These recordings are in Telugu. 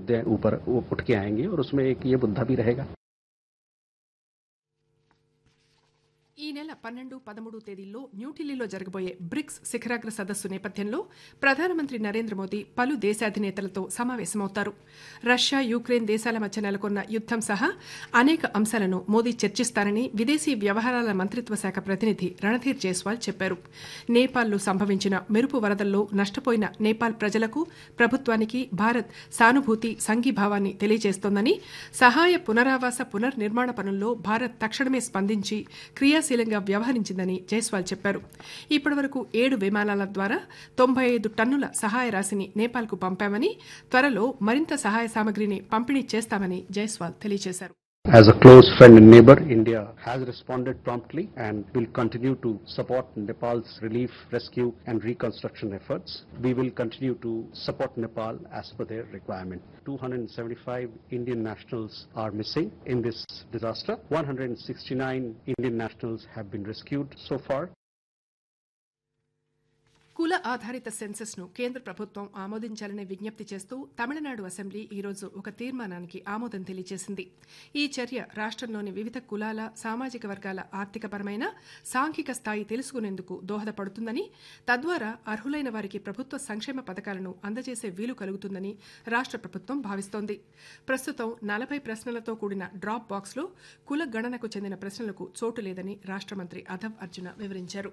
मुद्दे ऊपर उठ के आएंगे और उसमें एक ये मुद्दा भी रहेगा ఈ నెల పన్నెండు పదమూడు తేదీల్లో న్యూఢిల్లీలో జరగబోయే బ్రిక్స్ శిఖరాగ్ర సదస్సు నేపథ్యంలో ప్రధానమంత్రి నరేంద్ర మోదీ పలు దేశాధినేతలతో సమావేశమవుతారు రష్యా యుక్రెయిన్ దేశాల మధ్య నెలకొన్న యుద్దం సహా అనేక అంశాలను మోదీ చర్చిస్తారని విదేశీ వ్యవహారాల మంత్రిత్వ శాఖ ప్రతినిధి రణధీర్ జైస్వాల్ చెప్పారు నేపాల్లో సంభవించిన మెరుపు వరదల్లో నష్టపోయిన నేపాల్ ప్రజలకు ప్రభుత్వానికి భారత్ సానుభూతి సంఘీభావాన్ని తెలియజేస్తోందని సహాయ పునరావాస పునర్నిర్మాణ పనుల్లో భారత్ తక్షణమే స్పందించి క్రియాశీలంగా వ్యవహరించిందని జైస్వాల్ చెప్పారు ఇప్పటివరకు ఏడు విమానాల ద్వారా తొంభై ఐదు టన్నుల సహాయ రాశిని నేపాల్కు పంపామని త్వరలో మరింత సహాయ సామగ్రిని పంపిణీ చేస్తామని జైస్వాల్ తెలియజేశారు As a close friend and neighbor, India has responded promptly and will continue to support Nepal's relief, rescue and reconstruction efforts. We will continue to support Nepal as per their requirement. 275 Indian nationals are missing in this disaster. 169 Indian nationals have been rescued so far. కుల ఆధారిత సెన్సెస్ ను కేంద్ర ప్రభుత్వం ఆమోదించాలని విజ్ఞప్తి చేస్తూ తమిళనాడు అసెంబ్లీ ఈరోజు ఒక తీర్మానానికి ఆమోదం తెలియజేసింది ఈ చర్య రాష్ట్రంలోని వివిధ కులాల సామాజిక వర్గాల ఆర్థికపరమైన సాంఘిక స్థాయి తెలుసుకునేందుకు దోహదపడుతుందని తద్వారా అర్హులైన వారికి ప్రభుత్వ సంక్షేమ పథకాలను అందజేసే వీలు కలుగుతుందని రాష్ట్ర ప్రభుత్వం భావిస్తోంది ప్రస్తుతం నలభై ప్రశ్నలతో కూడిన డ్రాప్ బాక్స్లో కుల గణనకు చెందిన ప్రశ్నలకు చోటు లేదని రాష్ట్ర మంత్రి అధవ్ అర్జున వివరించారు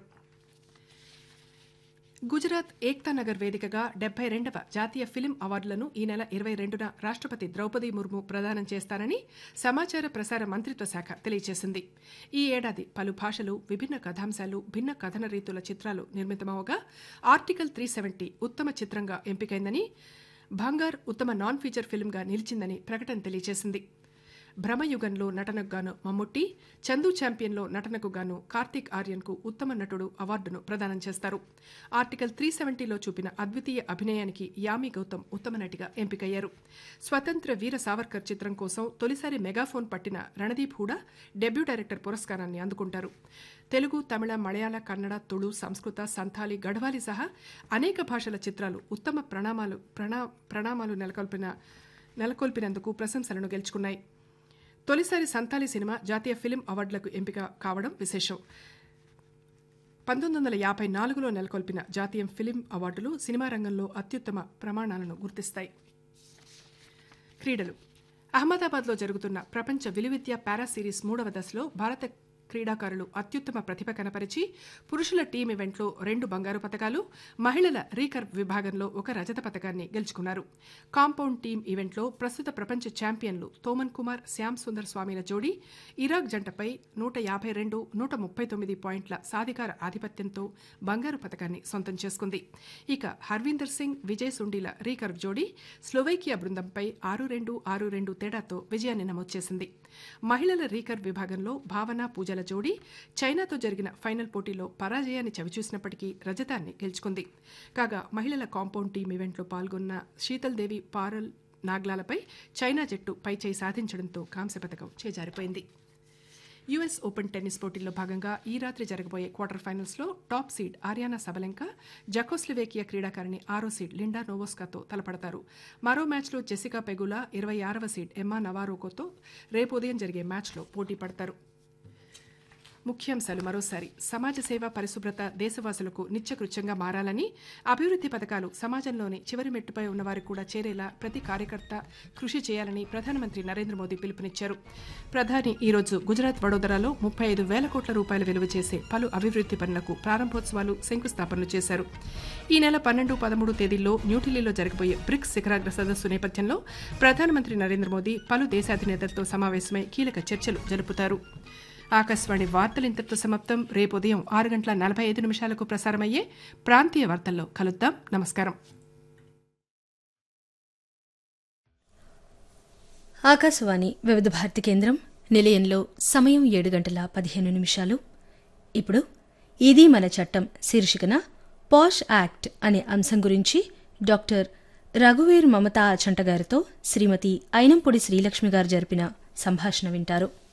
గుజరాత్ ఏక్తా నగర్ వేదికగా డెబ్బై రెండవ జాతీయ ఫిలిం అవార్డులను ఈ నెల ఇరవై రెండున రాష్ట్రపతి ద్రౌపది ముర్ము ప్రదానం చేస్తారని సమాచార ప్రసార మంత్రిత్వ శాఖ తెలియజేసింది ఈ ఏడాది పలు భాషలు విభిన్న కథాంశాలు భిన్న కథన రీతుల చిత్రాలు నిర్మితమవగా ఆర్టికల్ త్రీ సెవెంటీ ఉత్తమ చిత్రంగా ఎంపికైందని భాంగార్ ఉత్తమ నాన్ ఫీచర్ ఫిల్మ్గా నిలిచిందని ప్రకటన తెలియజేసింది భ్రమయుగంలో నటనకు గాను మమ్ముట్టి చందు ఛాంపియన్లో నటనకు గాను కార్తీక్ ఆర్యన్కు ఉత్తమ నటుడు అవార్డును ప్రదానం చేస్తారు ఆర్టికల్ త్రీ సెవెంటీలో చూపిన అద్వితీయ అభినయానికి యామి గౌతమ్ ఉత్తమ నటిగా ఎంపికయ్యారు స్వతంత్ర వీర సావర్కర్ చిత్రం కోసం తొలిసారి మెగాఫోన్ పట్టిన రణదీప్ హూడా డెబ్యూ డైరెక్టర్ పురస్కారాన్ని అందుకుంటారు తెలుగు తమిళ మలయాళ కన్నడ తుళు సంస్కృత సంథాలి గఢవాలి సహా అనేక భాషల చిత్రాలు ఉత్తమ ప్రణామాలు ప్రణా ప్రణామాలు నెలకొల్పిన నెలకొల్పినందుకు ప్రశంసలను గెలుచుకున్నాయి తొలిసారి సంతాలి సినిమా జాతీయ ఫిలిం అవార్డులకు ఎంపిక కావడం విశేషం పంతొమ్మిది వందల యాభై నాలుగులో నెలకొల్పిన జాతీయ ఫిలిం అవార్డులు సినిమా రంగంలో అత్యుత్తమ ప్రమాణాలను గుర్తిస్తాయి క్రీడలు అహ్మదాబాద్లో జరుగుతున్న ప్రపంచ విలువిద్య పారా సిరీస్ మూడవ దశలో భారత క్రీడాకారులు అత్యుత్తమ ప్రతిభ కనపరిచి పురుషుల టీం ఈవెంట్లో రెండు బంగారు పతకాలు మహిళల రీకర్వ్ విభాగంలో ఒక రజత పతకాన్ని గెలుచుకున్నారు కాంపౌండ్ టీం ఈవెంట్లో ప్రస్తుత ప్రపంచ ఛాంపియన్లు తోమన్ కుమార్ శ్యామ్ సుందర్ స్వామిల జోడీ ఇరాక్ జంటపై నూట యాభై రెండు నూట ముప్పై తొమ్మిది పాయింట్ల సాధికార ఆధిపత్యంతో బంగారు పతకాన్ని సొంతం చేసుకుంది ఇక హర్వీందర్ సింగ్ విజయ్ సుండీల రీకర్వ్ జోడీ స్లోవేకియా బృందంపై ఆరు రెండు ఆరు రెండు తేడాతో విజయాన్ని నమోదు చేసింది మహిళల రీకర్వ్ విభాగంలో భావన పూజల జోడీ చైనాతో జరిగిన ఫైనల్ పోటీలో పరాజయాన్ని చవిచూసినప్పటికీ రజతాన్ని గెలుచుకుంది కాగా మహిళల కాంపౌండ్ టీం ఈవెంట్లో పాల్గొన్న శీతల్ దేవి పారల్ నాగ్లాలపై చైనా జట్టు పైచేయి సాధించడంతో కాంస్య పథకం చేజారిపోయింది యుఎస్ ఓపెన్ టెన్నిస్ పోటీల్లో భాగంగా ఈ రాత్రి జరగబోయే క్వార్టర్ ఫైనల్స్ లో top seed Aryna Sabalenka Czechoslovakia క్రీడాకారిణి ఆరో సీడ్ లిండా నోవోస్కాతో తలపడతారు మరో మ్యాచ్లో జెసికా పెగులా ఇరవై ఆరవ సీడ్ ఎమ్మా నవారోకోతో రేపు ఉదయం జరిగే మ్యాచ్లో పోటీ పడతారు ముఖ్యాంశాలు మరోసారి సమాజ సేవ పరిశుభ్రత దేశవాసులకు నిత్యకృత్యంగా మారాలని అభివృద్ది పథకాలు సమాజంలోని చివరి మెట్టుపై ఉన్నవారికి కూడా చేరేలా ప్రతి కార్యకర్త కృషి చేయాలని ప్రధానమంత్రి నరేంద్ర మోదీ పిలుపునిచ్చారు ప్రధాని ఈరోజు గుజరాత్ వడోదరాలో ముప్పై ఐదు వేల కోట్ల రూపాయలు విలువ చేసే పలు అభివృద్ది పనులకు ప్రారంభోత్సవాలు శంకుస్థాపనలు చేశారు ఈ నెల పన్నెండు పదమూడు తేదీల్లో న్యూఢిల్లీలో జరగబోయే బ్రిక్స్ శిఖరాగ్ర సదస్సు నేపథ్యంలో ప్రధానమంత్రి నరేంద్ర మోదీ పలు దేశాధినేతలతో సమావేశమై కీలక చర్చలు జరుపుతారు ఆకాశవాణి వార్తలు ఇంతటితో సమాప్తం రేపు ఉదయం ఆరు గంటల నలభై ఐదు నిమిషాలకు ప్రసారమయ్యే ప్రాంతీయ వార్తల్లో కలుద్దాం నమస్కారం ఆకాశవాణి వివిధ భారతి కేంద్రం నిలయంలో సమయం ఏడు గంటల పదిహేను నిమిషాలు ఇప్పుడు ఇది మన చట్టం శీర్షికన పాష్ యాక్ట్ అనే అంశం గురించి డాక్టర్ రఘువీర్ మమతా అచంట గారితో శ్రీమతి అయినంపొడి శ్రీలక్ష్మి గారు జరిపిన సంభాషణ వింటారు